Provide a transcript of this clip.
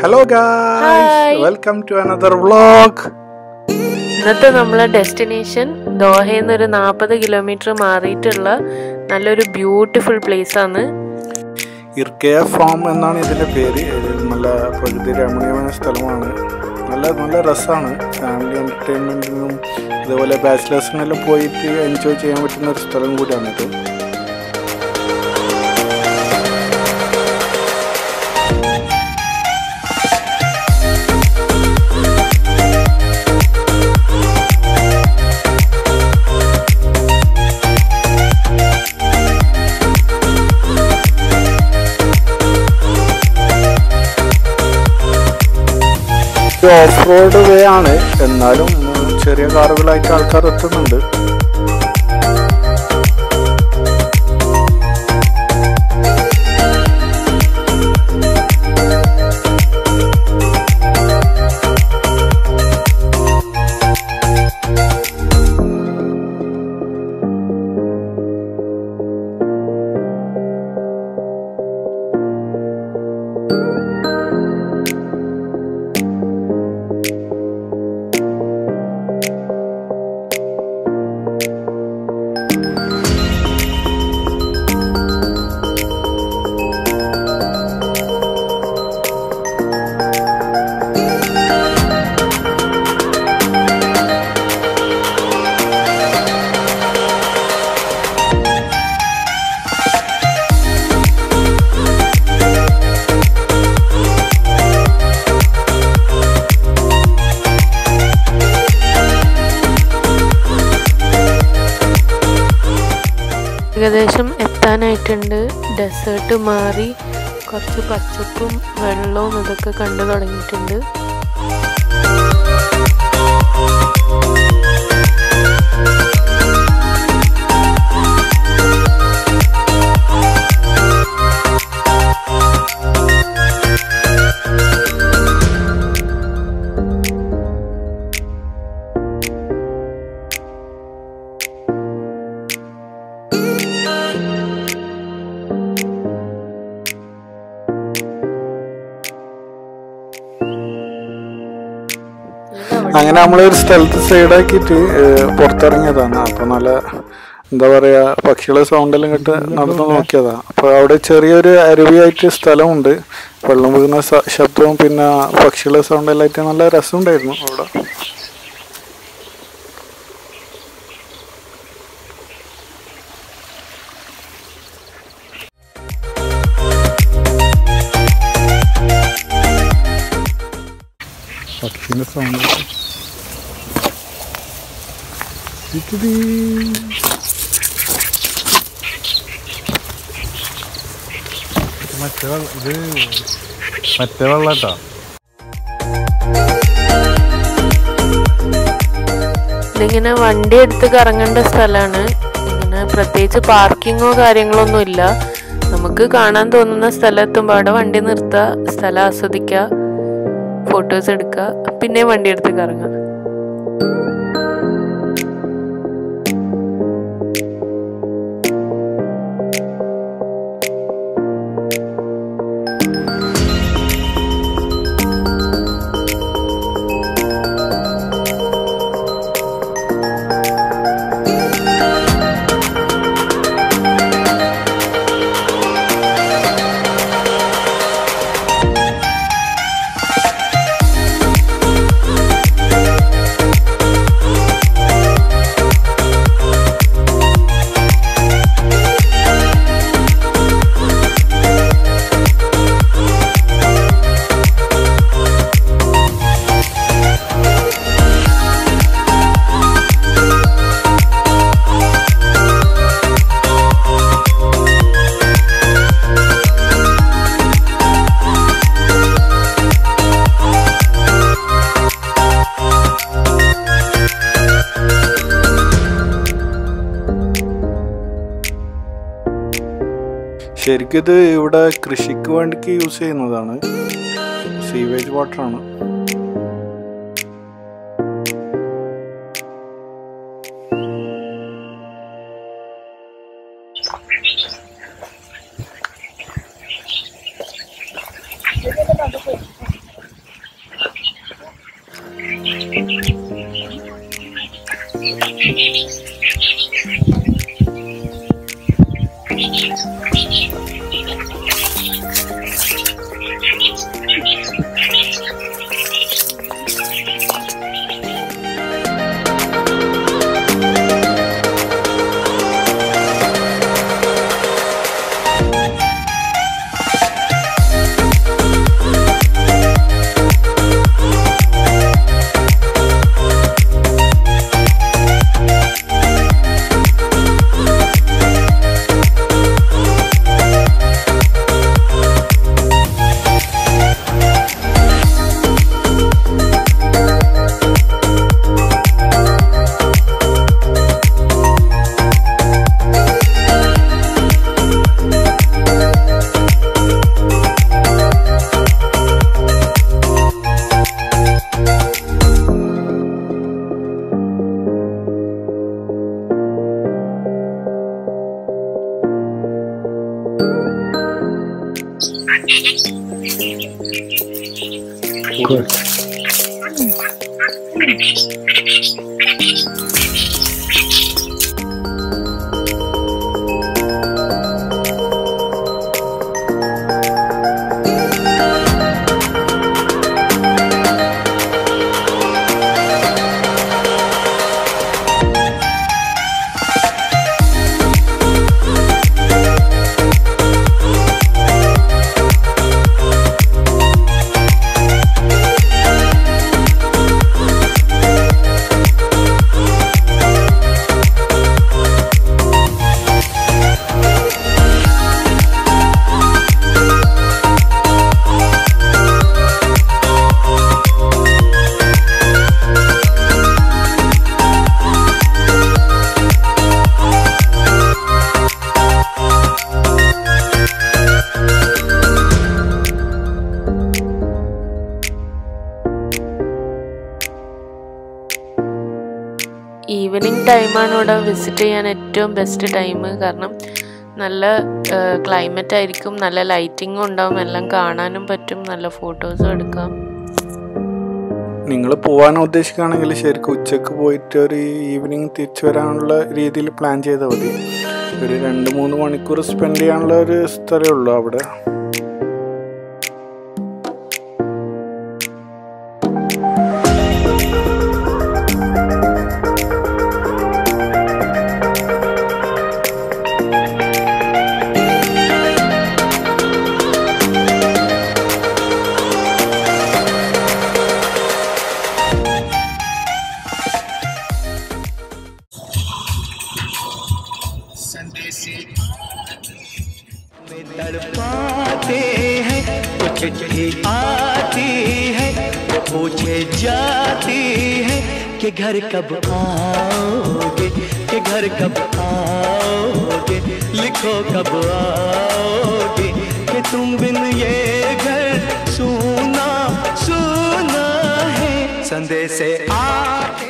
Hello guys Hi. Welcome to another vlog ഇന്നത്തെ നമ്മളെ destination ദോഹയിൽ നിന്ന് ഒരു നാൽപ്പത് കിലോമീറ്റർ മാറിയിട്ടുള്ള നല്ലൊരു ബ്യൂട്ടിഫുൾ പ്ലേസ് ആണ് ഇർക്കയ ഫാം എന്നാണ് ഇതിൻ്റെ പേര് ഇത് നല്ല പ്രകൃതി രമണീയമായ സ്ഥലമാണ് നല്ല നല്ല രസമാണ് ഫാമിലി എൻ്റർടൈൻമെൻറ്റിനും ഇതുപോലെ ബാച്ചിലേഴ്സിനെല്ലാം പോയിട്ട് എൻജോയ് ചെയ്യാൻ പറ്റുന്ന ഒരു സ്ഥലം കൂടിയാണിത് ഓഫ് റോഡ് വേ ആണ് എന്നാലും ഉം, ചെറിയ കാറുകളായിട്ട് ആൾക്കാർ എത്തുന്നുണ്ട് ഏകദേശം എത്താനായിട്ടുണ്ട് ഡെസേർട്ട് മാറി കുറച്ച് പച്ചപ്പും വെള്ളവും ഇതൊക്കെ കണ്ടു തുടങ്ങിയിട്ടുണ്ട് അങ്ങനെ നമ്മൾ ഒരു സ്ഥലത്ത് സൈഡാക്കിയിട്ട് പുറത്തിറങ്ങിയതാണ് അപ്പോൾ നല്ല എന്താ പറയാ പക്ഷികളെ സൗണ്ടെല്ലാം കേട്ട് നടന്നു നോക്കിയതാ അപ്പോൾ അവിടെ ചെറിയൊരു അരുവിയായിട്ട് സ്ഥലമുണ്ട് വെള്ളം വീഴുന്ന സ- ശബ്ദവും പിന്നെ പക്ഷികളെ സൗണ്ടെല്ലാം ആയിട്ട് നല്ല രസമുണ്ടായിരുന്നു അവിടെ പക്ഷിന്റെ സൗണ്ട് മറ്റേ വെള്ള ഇത് മറ്റേ വെള്ളട്ടോ ഇതിങ്ങനെ വണ്ടി എടുത്ത് കറങ്ങേണ്ട സ്ഥലമാണ് ഇങ്ങനെ പ്രത്യേകിച്ച് പാർക്കിങ്ങോ കാര്യങ്ങളോ ഒന്നും ഇല്ല നമുക്ക് കാണാൻ തോന്നുന്ന സ്ഥലത്തുമ്പോൾ അവിടെ വണ്ടി നിർത്തുക സ്ഥലം ആസ്വദിക്കുക ഫോട്ടോസ് എടുക്കുക പിന്നെ വണ്ടി എടുത്ത് കറങ്ങുക ശരിക്കും ഇത് ഇവിടെ കൃഷിക്ക് വേണ്ടിക്ക് യൂസ് ചെയ്യുന്നതാണ് സീവേജ് വാട്ടറാണ് ഈവനിങ് ടൈമാണ് ഇവിടെ വിസിറ്റ് ചെയ്യാൻ ഏറ്റവും ബെസ്റ്റ് ടൈം കാരണം നല്ല ക്ലൈമറ്റ് ആയിരിക്കും നല്ല ലൈറ്റിങ്ങും ഉണ്ടാവും എല്ലാം കാണാനും പറ്റും നല്ല ഫോട്ടോസും എടുക്കാം നിങ്ങൾ പോകാൻ ഉദ്ദേശിക്കുകയാണെങ്കിൽ ശരിക്കും ഉച്ചക്ക് പോയിട്ട് ഒരു ഈവനിങ് തിരിച്ചു വരാനുള്ള രീതിയിൽ പ്ലാൻ ചെയ്താൽ മതി ഒരു രണ്ട് മൂന്ന് മണിക്കൂർ സ്പെൻഡ് ചെയ്യാനുള്ള ഒരു സ്ഥലമേ ഉള്ളൂ അവിടെ तड़पाते हैं वो चिट्ठी आती है वो पूछे जाती है कि घर कब आओगे कि घर कब आओगे लिखो कब आओगे कि तुम बिन ये घर सुना सुना है संदेश आते